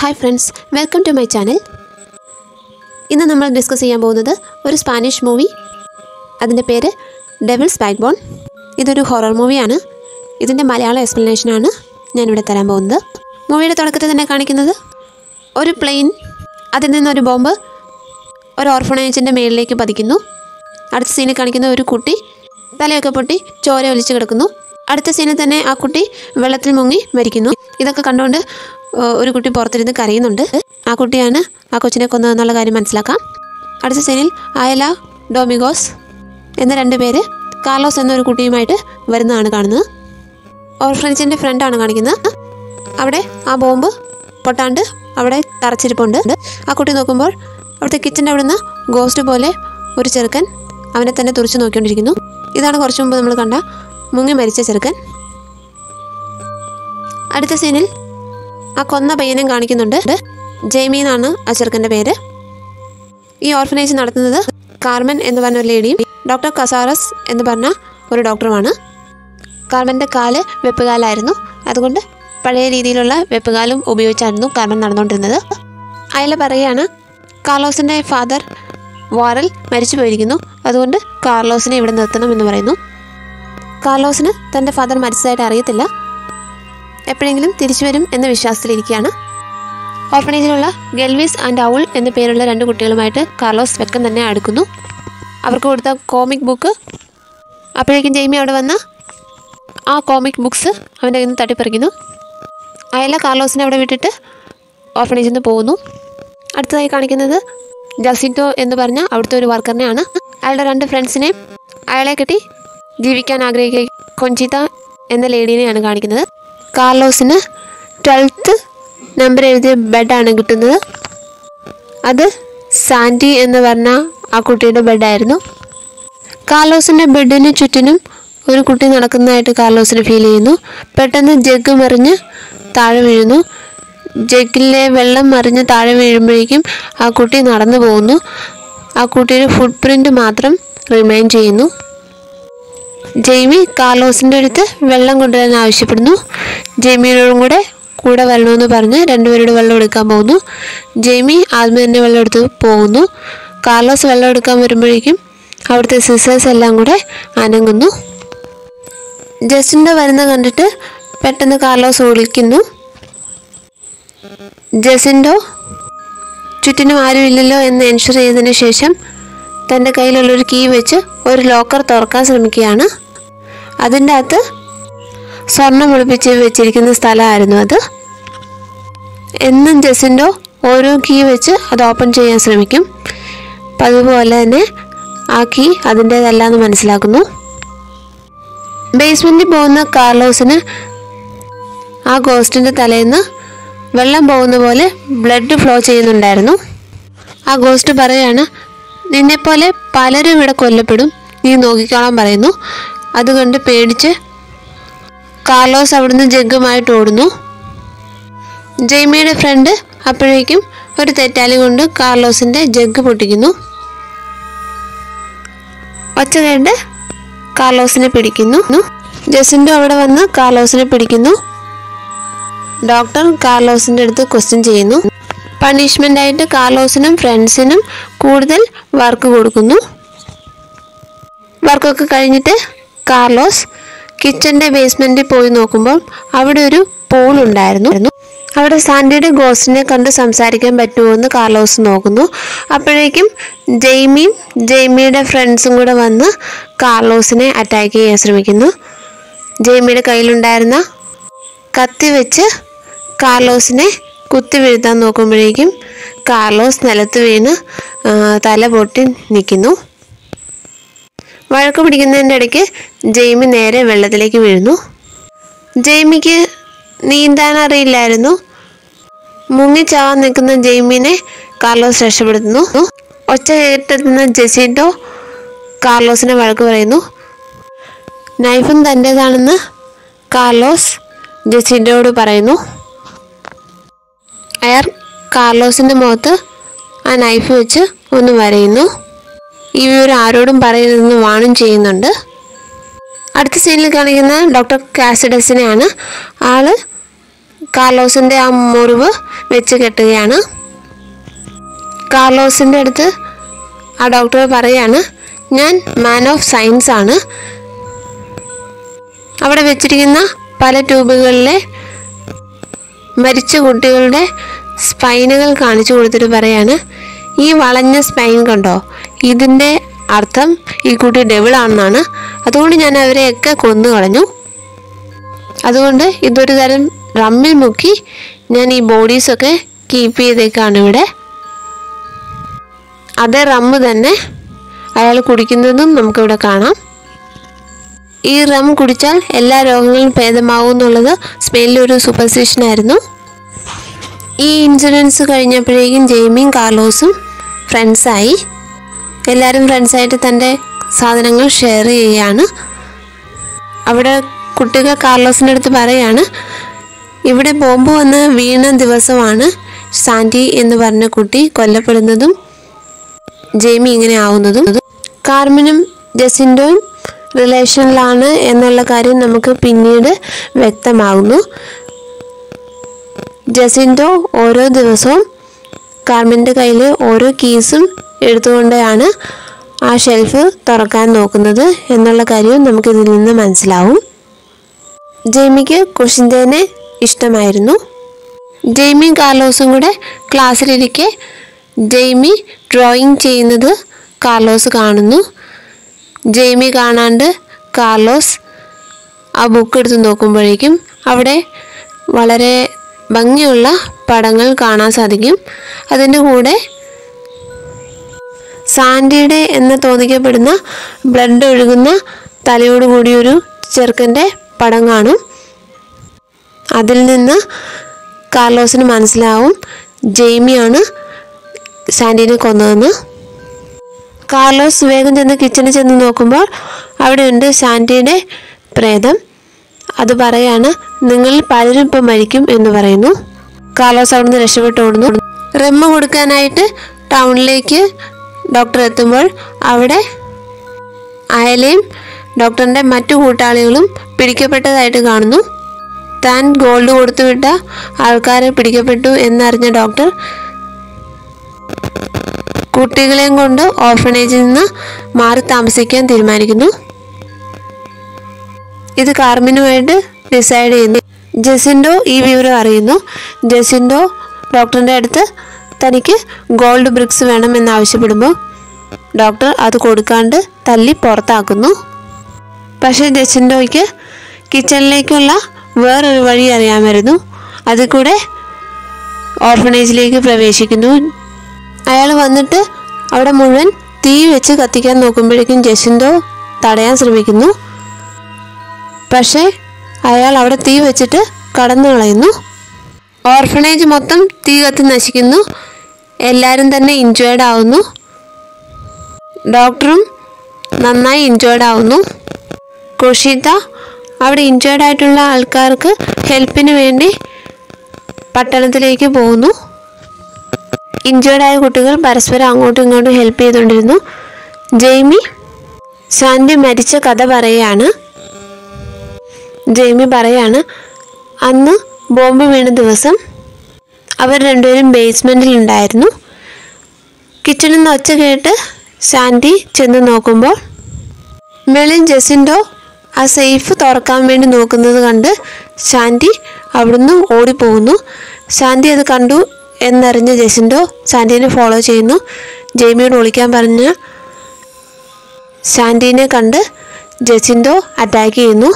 hi friends welcome to my channel ഇന്ന് നമ്മൾ discuss ചെയ്യാൻ പോകുന്നത് ഒരു സ്പാനിഷ് മൂവി അതിൻ്റെ പേര് ഡെവിൾസ് ബാക്ക് ബോൺ ഇതൊരു ഹൊറർ മൂവിയാണ് ഇതിൻ്റെ മലയാളം എക്സ്പ്ലനേഷനാണ് ഞാനിവിടെ തരാൻ പോകുന്നത് മൂവിയുടെ തുടക്കത്തിൽ തന്നെ കാണിക്കുന്നത് ഒരു പ്ലെയിൻ അതിൽ നിന്നൊരു ബോംബ് ഒരു ഓർഫണേജിൻ്റെ മേളിലേക്ക് പതിക്കുന്നു അടുത്ത സീനിൽ കാണിക്കുന്ന ഒരു കുട്ടി തലയൊക്കെ പൊട്ടി ചോര ഒലിച്ച് കിടക്കുന്നു അടുത്ത സീനിൽ തന്നെ ആ കുട്ടി വെള്ളത്തിൽ മുങ്ങി മരിക്കുന്നു ഇതൊക്കെ കണ്ടുകൊണ്ട് ഏഹ്, ഒരു കുട്ടി പുറത്തിരുന്ന് കരയുന്നുണ്ട് ആ കുട്ടിയാണ് ആ കൊച്ചിനെ കൊന്നതെന്നുള്ള കാര്യം മനസ്സിലാക്കാം അടുത്ത സീനിൽ അയല ഡോമിഗോസ് എന്ന രണ്ട് പേര് കാർലോസ് എന്നൊരു കുട്ടിയുമായിട്ട് വരുന്നതാണ് കാണുന്നത് ഓർഫനേജിൻ്റെ ഫ്രണ്ടാണ് കാണിക്കുന്നത് അവിടെ ആ ബോംബ് പൊട്ടാണ്ട് അവിടെ തറച്ചിരിപ്പുണ്ട് ആ കുട്ടി നോക്കുമ്പോൾ അവിടുത്തെ കിച്ചൻ്റെ അവിടുന്ന് ഗോസ്റ്റ് പോലെ ഒരു ചെറുക്കൻ അവനെ തന്നെ തുറച്ചു നോക്കിക്കൊണ്ടിരിക്കുന്നു ഇതാണ് കുറച്ച് മുമ്പ് നമ്മൾ കണ്ട മുങ്ങി മരിച്ച ചെറുക്കൻ അടുത്ത സീനിൽ ആ കൊന്ന പയ്യനും കാണിക്കുന്നുണ്ട് ജെയ്മി എന്നാണ് ആ ചെറുക്കൻ്റെ പേര് ഈ ഓർഫനേജ് നടത്തുന്നത് കാർമൻ എന്ന് പറഞ്ഞ ഒരു ലേഡിയും ഡോക്ടർ കസാറസ് എന്ന് പറഞ്ഞ ഒരു ഡോക്ടറുമാണ് കാർമൻ്റെ കാല് വെപ്പുകാലായിരുന്നു അതുകൊണ്ട് പഴയ രീതിയിലുള്ള വെപ്പുകാലും ഉപയോഗിച്ചായിരുന്നു കാർമൻ നടന്നുകൊണ്ടിരുന്നത് അയാൾ പറയുകയാണ് കാർലോസിൻ്റെ ഫാദർ വാറൽ മരിച്ചു പോയിരിക്കുന്നു അതുകൊണ്ട് കാർലോസിനെ ഇവിടെ നിർത്തണം എന്ന് പറയുന്നു കാർലോസിന് തൻ്റെ ഫാദർ മരിച്ചതായിട്ട് അറിയത്തില്ല എപ്പോഴെങ്കിലും തിരിച്ചു വരും എന്ന വിശ്വാസത്തിലിരിക്കുകയാണ് ഓർഫനേജിലുള്ള ഗെൽവിസ് ആൻഡ് ഔൾ എന്ന പേരുള്ള രണ്ട് കുട്ടികളുമായിട്ട് കാർലോസ് വെക്കം തന്നെ അടുക്കുന്നു അവർക്ക് കൊടുത്ത കോമിക് ബുക്ക് അപ്പോഴേക്കും ജെയ്മി അവിടെ വന്ന് ആ കോമിക് ബുക്സ് അവൻ്റെ കയ്യിൽ നിന്ന് തട്ടിപ്പറിക്കുന്നു അയല കാർലോസിനെ അവിടെ വിട്ടിട്ട് ഓർഫനേജിൽ നിന്ന് പോകുന്നു അടുത്തതായി കാണിക്കുന്നത് ജസിറ്റോ എന്ന് പറഞ്ഞ അവിടുത്തെ ഒരു വർക്കറിനെയാണ് അയാളുടെ രണ്ട് ഫ്രണ്ട്സിനെയും അയാളെ കെട്ടി ജീവിക്കാൻ ആഗ്രഹിക്കുന്ന കൊഞ്ചിത എന്ന ലേഡീനെയാണ് കാണിക്കുന്നത് കാർലോസിന് ട്വൽത്ത് നമ്പർ എഴുതിയ ബെഡാണ് കിട്ടുന്നത് അത് സാൻഡി എന്ന് പറഞ്ഞ ആ കുട്ടിയുടെ ബെഡായിരുന്നു കാർലോസിൻ്റെ ബെഡിന് ചുറ്റിനും ഒരു കുട്ടി നടക്കുന്നതായിട്ട് കാർലോസിന് ഫീൽ ചെയ്യുന്നു പെട്ടെന്ന് ജഗ് മറിഞ്ഞ് താഴെ വീഴുന്നു ജഗ്ഗിലെ വെള്ളം മറിഞ്ഞ് താഴെ വീഴുമ്പോഴേക്കും ആ കുട്ടി നടന്നു പോകുന്നു ആ കുട്ടിയുടെ ഫുട് പ്രിൻ്റ് മാത്രം റിമൈൻ ചെയ്യുന്നു ജെയ്മി കാർലോസിൻ്റെ അടുത്ത് വെള്ളം കൊണ്ടുവരാൻ ആവശ്യപ്പെടുന്നു ജെയ്മിയോടും കൂടെ കൂടെ വരണമെന്ന് പറഞ്ഞ് രണ്ടുപേരോട് വെള്ളം എടുക്കാൻ പോകുന്നു ജെയ്മി ആദ്യം തന്നെ വെള്ളം എടുത്ത് പോകുന്നു കാർലോസ് വെള്ളം എടുക്കാൻ വരുമ്പോഴേക്കും അവിടുത്തെ സിസേഴ്സ് എല്ലാം കൂടെ അനങ്ങുന്നു ജസ്റ്റിൻ്റെ വരുന്ന കണ്ടിട്ട് പെട്ടെന്ന് കാർലോസ് വിളിക്കുന്നു ജസിൻഡോ ചുറ്റിനും ആരുമില്ലല്ലോ എന്ന് എൻഷുർ ചെയ്തതിന് ശേഷം തൻ്റെ കയ്യിലുള്ളൊരു കീ വെച്ച് ഒരു ലോക്കർ തുറക്കാൻ ശ്രമിക്കുകയാണ് അതിൻ്റെ അകത്ത് സ്വർണം ഒളിപ്പിച്ച് വെച്ചിരിക്കുന്ന സ്ഥലമായിരുന്നു അത് എന്നും ജസിൻഡോ ഓരോ കീ വെച്ച് അത് ഓപ്പൺ ചെയ്യാൻ ശ്രമിക്കും പതിപോലെ തന്നെ ആ കീ അതിൻ്റേതല്ല എന്ന് മനസ്സിലാക്കുന്നു ബേസ്മെൻറ്റിൽ പോകുന്ന കാർലോസിന് ആ ഗോസ്റ്റിൻ്റെ തലേന്ന് വെള്ളം പോകുന്ന പോലെ ബ്ലഡ് ഫ്ലോ ചെയ്യുന്നുണ്ടായിരുന്നു ആ ഗോസ്റ്റ് പറയാണ് നിന്നെപ്പോലെ പലരും ഇവിടെ കൊല്ലപ്പെടും നീ നോക്കിക്കോളാൻ പറയുന്നു അതുകൊണ്ട് പേടിച്ച് കാർലോസ് അവിടുന്ന് ജഗ്ഗുമായിട്ട് ഓടുന്നു ജെയ്മിയുടെ ഫ്രണ്ട് അപ്പോഴേക്കും ഒരു തെറ്റാലി കൊണ്ട് കാർലോസിൻ്റെ ജഗ്ഗ് പൊട്ടിക്കുന്നു ഒച്ച കേട്ട് കാർലോസിനെ പിടിക്കുന്നു ജസിൻഡോ അവിടെ വന്ന് കാർലോസിനെ പിടിക്കുന്നു ഡോക്ടർ കാർലോസിൻ്റെ അടുത്ത് ക്വസ്റ്റ്യൻ ചെയ്യുന്നു പണിഷ്മെൻ്റ് ആയിട്ട് കാർലോസിനും ഫ്രണ്ട്സിനും കൂടുതൽ വർക്ക് കൊടുക്കുന്നു വർക്കൊക്കെ കഴിഞ്ഞിട്ട് കാർലോസ് കിച്ചൻ്റെ ബേസ്മെൻറ്റിൽ പോയി നോക്കുമ്പോൾ അവിടെ ഒരു പൂൾ ഉണ്ടായിരുന്നു അവിടെ സാൻഡിയുടെ ഗോസ്റ്റിനെ കണ്ട് സംസാരിക്കാൻ പറ്റുമോ എന്ന് കാർലോസ് നോക്കുന്നു അപ്പോഴേക്കും ജെയ്മിയും ജെയ്മിയുടെ ഫ്രണ്ട്സും കൂടെ വന്ന് കാർലോസിനെ അറ്റാക്ക് ചെയ്യാൻ ശ്രമിക്കുന്നു ജെയ്മിയുടെ കയ്യിലുണ്ടായിരുന്ന കത്തി വെച്ച് കാർലോസിനെ കുത്തി വീഴ്ത്താൻ നോക്കുമ്പോഴേക്കും കാർലോസ് നിലത്ത് വീണ് ആ, തല പൊട്ടി നിൽക്കുന്നു വഴക്ക് പിടിക്കുന്നതിൻ്റെ ഇടയ്ക്ക് ജെയ്മി നേരെ വെള്ളത്തിലേക്ക് വീഴുന്നു ജെയ്മിക്ക് നീന്താൻ അറിയില്ലായിരുന്നു മുങ്ങിച്ചാവാൻ നിൽക്കുന്ന ജെയ്മിനെ കാർലോസ് രക്ഷപ്പെടുത്തുന്നു ഒച്ച കേട്ടെത്തുന്ന ജെസിൻഡോ കാർലോസിനെ വഴക്ക് പറയുന്നു നൈഫും തൻ്റേതാണെന്ന് കാർലോസ് ജെസിൻഡോയോട് പറയുന്നു അയാൾ കാർലോസിൻ്റെ മുഖത്ത് ആ നൈഫ് വെച്ച് ഒന്ന് വരയുന്നു ഈ വിവരം ആരോടും പറയരുതെന്ന് വാണും ചെയ്യുന്നുണ്ട് അടുത്ത സീനിൽ കാണിക്കുന്ന ഡോക്ടർ കാസിഡസിനെയാണ് ആള് കാർലോസിൻ്റെ ആ മുറിവ് വെച്ച് കെട്ടുകയാണ് കാർലോസിൻ്റെ അടുത്ത് ആ ഡോക്ടർ പറയാണ് ഞാൻ മാൻ ഓഫ് സയൻസ് ആണ് അവിടെ വെച്ചിരിക്കുന്ന പല ട്യൂബുകളിലെ മരിച്ച കുട്ടികളുടെ സ്പൈനുകൾ കാണിച്ചു കൊടുത്തിട്ട് പറയാണ് ഈ വളഞ്ഞ സ്പൈൻ കണ്ടോ ഇതിൻ്റെ അർത്ഥം ഈ കുട്ടി ഡെവിൾ ആണെന്നാണ് അതുകൊണ്ട് ഞാൻ അവരെയൊക്കെ കൊന്നു കളഞ്ഞു അതുകൊണ്ട് ഇതൊരു തരം റമ്മിൽ മുക്കി ഞാൻ ഈ ബോഡീസൊക്കെ കീപ്പ് ചെയ്തേക്കാണ് ഇവിടെ അതേ റമ്മ് തന്നെ അയാൾ കുടിക്കുന്നതും നമുക്കിവിടെ കാണാം ഈ റം കുടിച്ചാൽ എല്ലാ രോഗങ്ങളും ഭേദമാവും എന്നുള്ളത് സ്പെയിനിലൊരു സൂപ്പർസ്റ്റിഷനായിരുന്നു ഈ ഇൻസിഡൻസ് കഴിഞ്ഞപ്പോഴേക്കും ജെയ്മിയും കാർലോസും ഫ്രണ്ട്സായി എല്ലാവരും ഫ്രണ്ട്സായിട്ട് തൻ്റെ സാധനങ്ങൾ ഷെയർ ചെയ്യുകയാണ് അവിടെ കുട്ടികൾ കാർലോസിൻ്റെ അടുത്ത് പറയാണ് ഇവിടെ ബോംബ് വന്ന് വീണ ദിവസമാണ് സാൻഡി എന്ന് പറഞ്ഞ കുട്ടി കൊല്ലപ്പെടുന്നതും ജെയ്മി ഇങ്ങനെ ആവുന്നതും കാർമിനും ജസിൻഡോയും റിലേഷനിലാണ് എന്നുള്ള കാര്യം നമുക്ക് പിന്നീട് വ്യക്തമാകുന്നു ജസിൻഡോ ഓരോ ദിവസവും കാർമിൻ്റെ കയ്യിൽ ഓരോ കീസും എടുത്തുകൊണ്ടാണ് ആ ഷെൽഫ് തുറക്കാൻ നോക്കുന്നത് എന്നുള്ള കാര്യവും നമുക്കിതിൽ നിന്ന് മനസ്സിലാവും ജെയ്മിക്ക് കുഷിന്തേനെ ഇഷ്ടമായിരുന്നു ജെയ്മി കാർലോസും കൂടെ ക്ലാസ്സിലിരിക്കെ ജെയ്മി ഡ്രോയിങ് ചെയ്യുന്നത് കാർലോസ് കാണുന്നു ജെയ്മി കാണാണ്ട് കാർലോസ് ആ ബുക്ക് എടുത്ത് നോക്കുമ്പോഴേക്കും അവിടെ വളരെ ഭംഗിയുള്ള പടങ്ങൾ കാണാൻ സാധിക്കും അതിൻ്റെ കൂടെ സാൻഡിയുടെ എന്ന് തോന്നിക്കപ്പെടുന്ന ബ്ലഡ് ഒഴുകുന്ന തലയോട് കൂടിയൊരു ചെറുക്കൻ്റെ പടം കാണും അതിൽ നിന്ന് കാർലോസിന് മനസ്സിലാവും ജെയ്മിയാണ് സാൻഡീനെ കൊന്നതെന്ന് കാർലോസ് വേഗം ചെന്ന് കിച്ചണിൽ ചെന്ന് നോക്കുമ്പോൾ അവിടെയുണ്ട് സാൻഡിയുടെ പ്രേതം അത് പറയാണ് നിങ്ങൾ പലരും ഇപ്പം മരിക്കും എന്ന് പറയുന്നു കാർലോസ് അവിടുന്ന് രക്ഷപ്പെട്ട് ഓടുന്നു റെമ്മ കൊടുക്കാനായിട്ട് ടൗണിലേക്ക് ഡോക്ടർ എത്തുമ്പോൾ അവിടെ അയലയും ഡോക്ടറിൻ്റെ മറ്റു കൂട്ടാളികളും പിടിക്കപ്പെട്ടതായിട്ട് കാണുന്നു താൻ ഗോൾഡ് കൊടുത്തുവിട്ട ആൾക്കാരെ പിടിക്കപ്പെട്ടു എന്നറിഞ്ഞ ഡോക്ടർ കുട്ടികളെയും കൊണ്ട് ഓർഫനേജിൽ നിന്ന് മാറി താമസിക്കാൻ തീരുമാനിക്കുന്നു ഇത് കാർമിനുമായിട്ട് ഡിസൈഡ് ചെയ്യുന്നു ജെസിൻഡോ ഈ വിവരം അറിയുന്നു ജെസിൻഡോ ഡോക്ടറിൻ്റെ അടുത്ത് തനിക്ക് ഗോൾഡ് ബ്രിക്സ് വേണമെന്ന് ആവശ്യപ്പെടുമ്പോൾ ഡോക്ടർ അത് കൊടുക്കാണ്ട് തല്ലി പുറത്താക്കുന്നു പക്ഷേ ജെസിൻഡോയ്ക്ക് കിച്ചണിലേക്കുള്ള വേറൊരു വഴി അറിയാമായിരുന്നു അതിൽ കൂടെ ഓർഫനേജിലേക്ക് പ്രവേശിക്കുന്നു അയാൾ വന്നിട്ട് അവിടെ മുഴുവൻ തീ വെച്ച് കത്തിക്കാൻ നോക്കുമ്പോഴേക്കും ജസിന്തോ തടയാൻ ശ്രമിക്കുന്നു പക്ഷേ അയാൾ അവിടെ തീ വെച്ചിട്ട് കടന്നു കളയുന്നു ഓർഫണേജ് മൊത്തം തീ കത്തി നശിക്കുന്നു എല്ലാവരും തന്നെ ഇൻജോയ്ഡ് ആവുന്നു ഡോക്ടറും നന്നായി ഇൻജോയ്ഡ് ആവുന്നു കുഷിത അവിടെ ഇൻജോയ്ഡ് ആയിട്ടുള്ള ആൾക്കാർക്ക് ഹെൽപ്പിന് വേണ്ടി പട്ടണത്തിലേക്ക് പോകുന്നു ഇഞ്ചേർഡ് ആയ കുട്ടികൾ പരസ്പരം അങ്ങോട്ടും ഇങ്ങോട്ടും ഹെൽപ്പ് ചെയ്തുകൊണ്ടിരുന്നു ജെയ്മി സാൻഡി മരിച്ച കഥ പറയുകയാണ് ജെയ്മി പറയാണ് അന്ന് ബോംബ് വീണ ദിവസം അവർ രണ്ടുപേരും ബേസ്മെൻറ്റിൽ ഉണ്ടായിരുന്നു കിച്ചണിൽ നിന്ന് ഒച്ച കേട്ട് സാൻഡി ചെന്ന് നോക്കുമ്പോൾ മെളിൻ ജെസിൻഡോ ആ സേഫ് തുറക്കാൻ വേണ്ടി നോക്കുന്നത് കണ്ട് ശാന്തി അവിടുന്ന് ഓടിപ്പോകുന്നു ശാന്തി അത് കണ്ടു എന്നറിഞ്ഞ ജെസിൻഡോ ശാന്തിനെ ഫോളോ ചെയ്യുന്നു ജെയ്മിയോട് ഒളിക്കാൻ പറഞ്ഞ ശാന്തിനെ കണ്ട് ജെസിൻഡോ അറ്റാക്ക് ചെയ്യുന്നു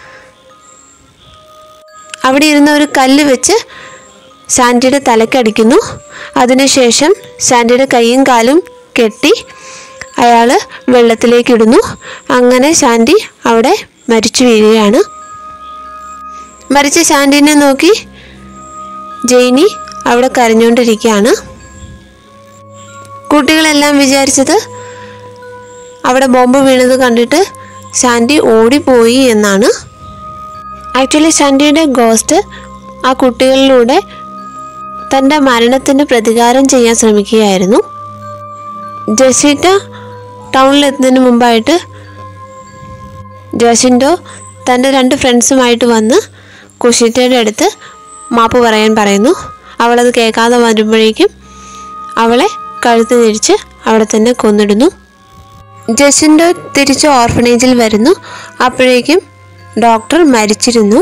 അവിടെ ഇരുന്ന ഒരു കല്ല് വെച്ച് ശാന്തിയുടെ തലക്കടിക്കുന്നു അതിനുശേഷം ശാന്തിയുടെ കൈയും കാലും കെട്ടി അയാൾ വെള്ളത്തിലേക്ക് ഇടുന്നു അങ്ങനെ ശാന്തി അവിടെ മരിച്ചു വീഴുകയാണ് മരിച്ച ശാന്തിനെ നോക്കി ജെയിനി അവിടെ കരഞ്ഞുകൊണ്ടിരിക്കുകയാണ് കുട്ടികളെല്ലാം വിചാരിച്ചത് അവിടെ ബോംബ് വീണത് കണ്ടിട്ട് ശാന്തി ഓടിപ്പോയി എന്നാണ് ആക്ച്വലി ശാന്തിയുടെ ഗോസ്റ്റ് ആ കുട്ടികളിലൂടെ തൻ്റെ മരണത്തിന് പ്രതികാരം ചെയ്യാൻ ശ്രമിക്കുകയായിരുന്നു ജസീറ്റ ടൗണിലെത്തുന്നതിന് മുമ്പായിട്ട് ജസിൻഡോ തൻ്റെ രണ്ട് ഫ്രണ്ട്സുമായിട്ട് വന്ന് കുഷിറ്റയുടെ അടുത്ത് മാപ്പ് പറയാൻ പറയുന്നു അവളത് കേൾക്കാതെ വരുമ്പോഴേക്കും അവളെ കഴുത്ത് തിരിച്ച് അവിടെ തന്നെ കൊന്നിടുന്നു ജസിൻ്റെ തിരിച്ച് ഓർഫനേജിൽ വരുന്നു അപ്പോഴേക്കും ഡോക്ടർ മരിച്ചിരുന്നു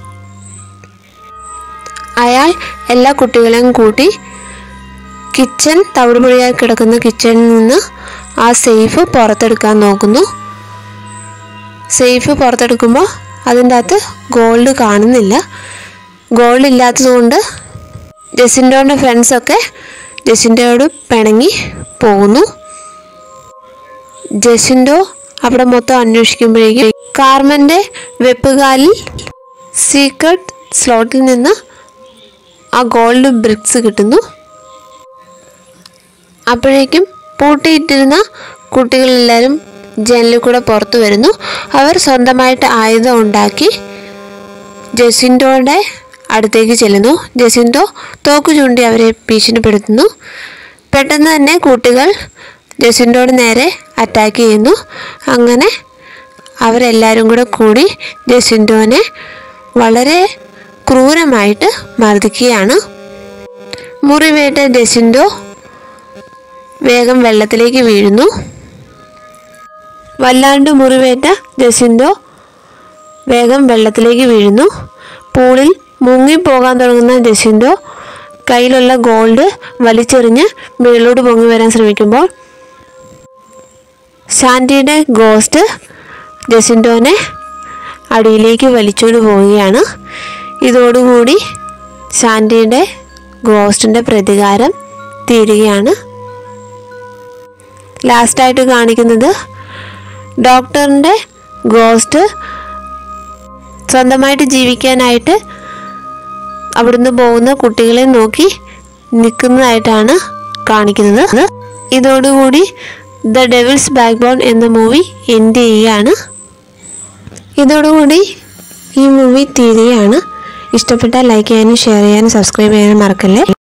അയാൾ എല്ലാ കുട്ടികളെയും കൂട്ടി കിച്ചൺ തവിടുപൊടിയായി കിടക്കുന്ന കിച്ചണിൽ നിന്ന് ആ സേഫ് പുറത്തെടുക്കാൻ നോക്കുന്നു സേഫ് പുറത്തെടുക്കുമ്പോൾ അതിൻ്റെ അകത്ത് ഗോൾഡ് കാണുന്നില്ല ഗോൾഡ് ഇല്ലാത്തതുകൊണ്ട് ജസിൻ്റെയുടെ ഫ്രണ്ട്സൊക്കെ ജസിൻ്റെയോട് പിണങ്ങി പോകുന്നു ജസിൻഡോ അവിടെ മൊത്തം അന്വേഷിക്കുമ്പോഴേക്കും കാർമൻ്റെ വെപ്പുകാലിൽ സീക്രട്ട് സ്ലോട്ടിൽ നിന്ന് ആ ഗോൾഡ് ബ്രിക്സ് കിട്ടുന്നു അപ്പോഴേക്കും പൂട്ടിയിട്ടിരുന്ന കുട്ടികളെല്ലാവരും ജനലിൽ കൂടെ പുറത്തു വരുന്നു അവർ സ്വന്തമായിട്ട് ആയുധം ഉണ്ടാക്കി ജസിൻഡോയുടെ അടുത്തേക്ക് ചെല്ലുന്നു ജസിൻഡോ തോക്ക് ചൂണ്ടി അവരെ ഭീഷണിപ്പെടുത്തുന്നു പെട്ടെന്ന് തന്നെ കുട്ടികൾ ജസിൻഡോയുടെ നേരെ അറ്റാക്ക് ചെയ്യുന്നു അങ്ങനെ അവരെല്ലാവരും കൂടെ കൂടി ജസിൻഡോനെ വളരെ ക്രൂരമായിട്ട് മർദ്ദിക്കുകയാണ് മുറിവേറ്റ ജസിൻഡോ വേഗം വെള്ളത്തിലേക്ക് വീഴുന്നു വല്ലാണ്ട് മുറിവേറ്റ ജസിൻഡോ വേഗം വെള്ളത്തിലേക്ക് വീഴുന്നു പൂളിൽ മുങ്ങിപ്പോകാൻ തുടങ്ങുന്ന ജസിൻഡോ കയ്യിലുള്ള ഗോൾഡ് വലിച്ചെറിഞ്ഞ് മുകളിലോട്ട് പൊങ്ങി വരാൻ ശ്രമിക്കുമ്പോൾ സാൻഡിയുടെ ഗോസ്റ്റ് ജസിൻഡോനെ അടിയിലേക്ക് വലിച്ചുകൊണ്ട് പോവുകയാണ് ഇതോടുകൂടി സാൻഡിയുടെ ഗോസ്റ്റിൻ്റെ പ്രതികാരം തീരുകയാണ് ലാസ്റ്റായിട്ട് കാണിക്കുന്നത് ഡോക്ടറിൻ്റെ ഗോസ്റ്റ് സ്വന്തമായിട്ട് ജീവിക്കാനായിട്ട് അവിടുന്ന് പോകുന്ന കുട്ടികളെ നോക്കി നിൽക്കുന്നതായിട്ടാണ് കാണിക്കുന്നത് ഇതോടുകൂടി ദ ഡെവിൾസ് ബാക്ക് ബോൺ എന്ന മൂവി എൻഡ് ചെയ്യുകയാണ് ഇതോടുകൂടി ഈ മൂവി തീരുകയാണ് ഇഷ്ടപ്പെട്ടാൽ ലൈക്ക് ചെയ്യാനും ഷെയർ ചെയ്യാനും സബ്സ്ക്രൈബ് ചെയ്യാനും മറക്കല്ലേ